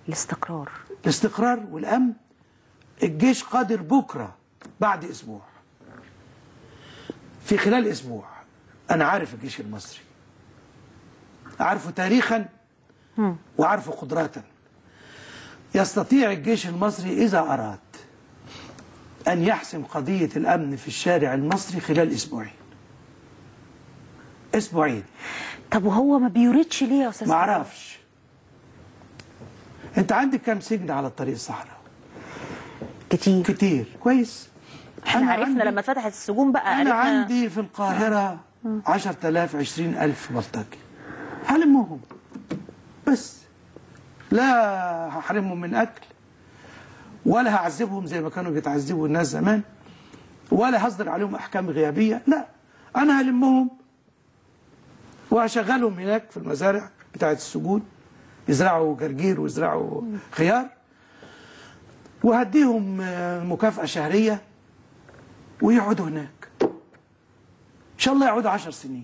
الاستقرار الاستقرار والامن الجيش قادر بكره بعد اسبوع في خلال اسبوع انا عارف الجيش المصري عارفه تاريخا وعارفه قدراتا يستطيع الجيش المصري اذا اراد ان يحسم قضيه الامن في الشارع المصري خلال اسبوعين اسبوعين طب وهو ما بيريدش ليه يا استاذ ما اعرفش انت عندك كام سجن على الطريق الصحراء كتير كتير كويس احنا أنا عرفنا عندي- لما اتفتحت السجون بقى أنا عرفنا عندي في القاهرة 10000 20000 بلطجي هلمهم بس لا هحرمهم من أكل ولا هعذبهم زي ما كانوا بيتعذبوا الناس زمان ولا هصدر عليهم أحكام غيابية لا أنا هلمهم وهشغلهم هناك في المزارع بتاعة السجون يزرعوا جرجير ويزرعوا خيار وهديهم آه، مكافأة شهرية ويقعدوا هناك ان شاء الله يقعدوا عشر سنين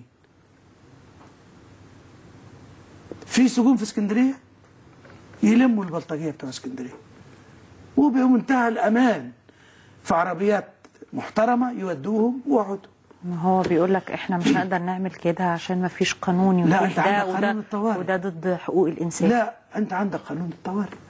في سجون في اسكندريه يلموا البلطجيه بتوع اسكندريه وبمنتهى الامان في عربيات محترمه يودوهم ويقعدوا ما هو بيقول لك احنا مش هنقدر نعمل كده عشان ما فيش قانون لا، يتيح أنت ده عندك قانون وده الطوارئ. وده ضد حقوق الانسان لا انت عندك قانون الطوارئ